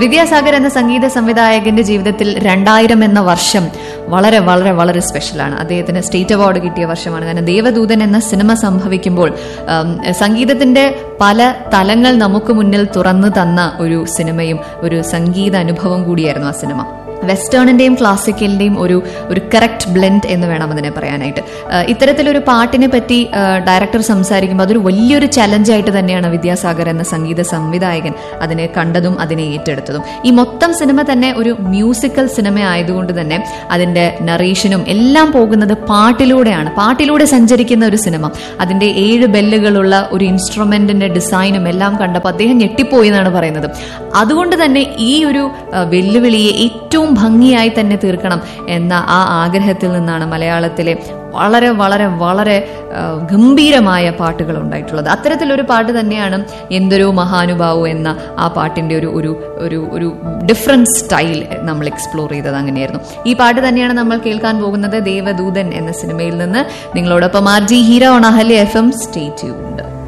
വിദ്യാസാഗർ എന്ന സംഗീത സംവിധായകന്റെ ജീവിതത്തിൽ രണ്ടായിരം എന്ന വർഷം വളരെ വളരെ വളരെ സ്പെഷ്യലാണ് അദ്ദേഹത്തിന് സ്റ്റേറ്റ് അവാർഡ് കിട്ടിയ വർഷമാണ് കാരണം ദേവദൂതൻ എന്ന സിനിമ സംഭവിക്കുമ്പോൾ ഉം, സംഗീതത്തിന്റെ പല തലങ്ങൾ നമുക്ക് മുന്നിൽ തുറന്നു തന്ന ഒരു സിനിമയും ഒരു സംഗീത അനുഭവം കൂടിയായിരുന്നു ആ സിനിമ വെസ്റ്റേണിന്റെയും ക്ലാസിക്കലിന്റെയും ഒരു ഒരു കറക്റ്റ് ബ്ലെൻഡ് എന്ന് വേണം അതിനെ പറയാനായിട്ട് ഏഹ് ഇത്തരത്തിലൊരു പാട്ടിനെ പറ്റി ഏഹ് ഡയറക്ടർ സംസാരിക്കുമ്പോൾ അതൊരു വലിയൊരു ചലഞ്ചായിട്ട് തന്നെയാണ് വിദ്യാസാഗർ എന്ന സംഗീത സംവിധായകൻ അതിനെ കണ്ടതും അതിനെ ഏറ്റെടുത്തതും ഈ മൊത്തം സിനിമ തന്നെ ഒരു മ്യൂസിക്കൽ സിനിമ ആയതുകൊണ്ട് തന്നെ അതിന്റെ നറേഷനും എല്ലാം പോകുന്നത് പാട്ടിലൂടെയാണ് പാട്ടിലൂടെ സഞ്ചരിക്കുന്ന ഒരു സിനിമ അതിന്റെ ഏഴ് ബെല്ലുകളുള്ള ഒരു ഇൻസ്ട്രുമെന്റിന്റെ ഡിസൈനും എല്ലാം കണ്ടപ്പോൾ അദ്ദേഹം ഞെട്ടിപ്പോയി എന്നാണ് പറയുന്നത് അതുകൊണ്ട് തന്നെ ഈ ഒരു ആ, വെല്ലുവിളിയെ ഏറ്റവും ഭംഗിയായി തന്നെ തീർക്കണം എന്ന ആ ആഗ്രഹത്തിൽ നിന്നാണ് മലയാളത്തിലെ വളരെ വളരെ വളരെ ആ, ഗംഭീരമായ പാട്ടുകൾ ഉണ്ടായിട്ടുള്ളത് അത്തരത്തിലൊരു പാട്ട് തന്നെയാണ് എന്തൊരു മഹാനുഭാവു എന്ന ആ പാട്ടിന്റെ ഒരു ഒരു ഒരു ഒരു ഡിഫറെന്റ് സ്റ്റൈൽ നമ്മൾ എക്സ്പ്ലോർ ചെയ്തത് അങ്ങനെയായിരുന്നു ഈ പാട്ട് തന്നെയാണ് നമ്മൾ കേൾക്കാൻ പോകുന്നത് ദേവദൂതൻ എന്ന സിനിമയിൽ നിന്ന് നിങ്ങളോടൊപ്പം R J hero on Ahalya F M stay tuned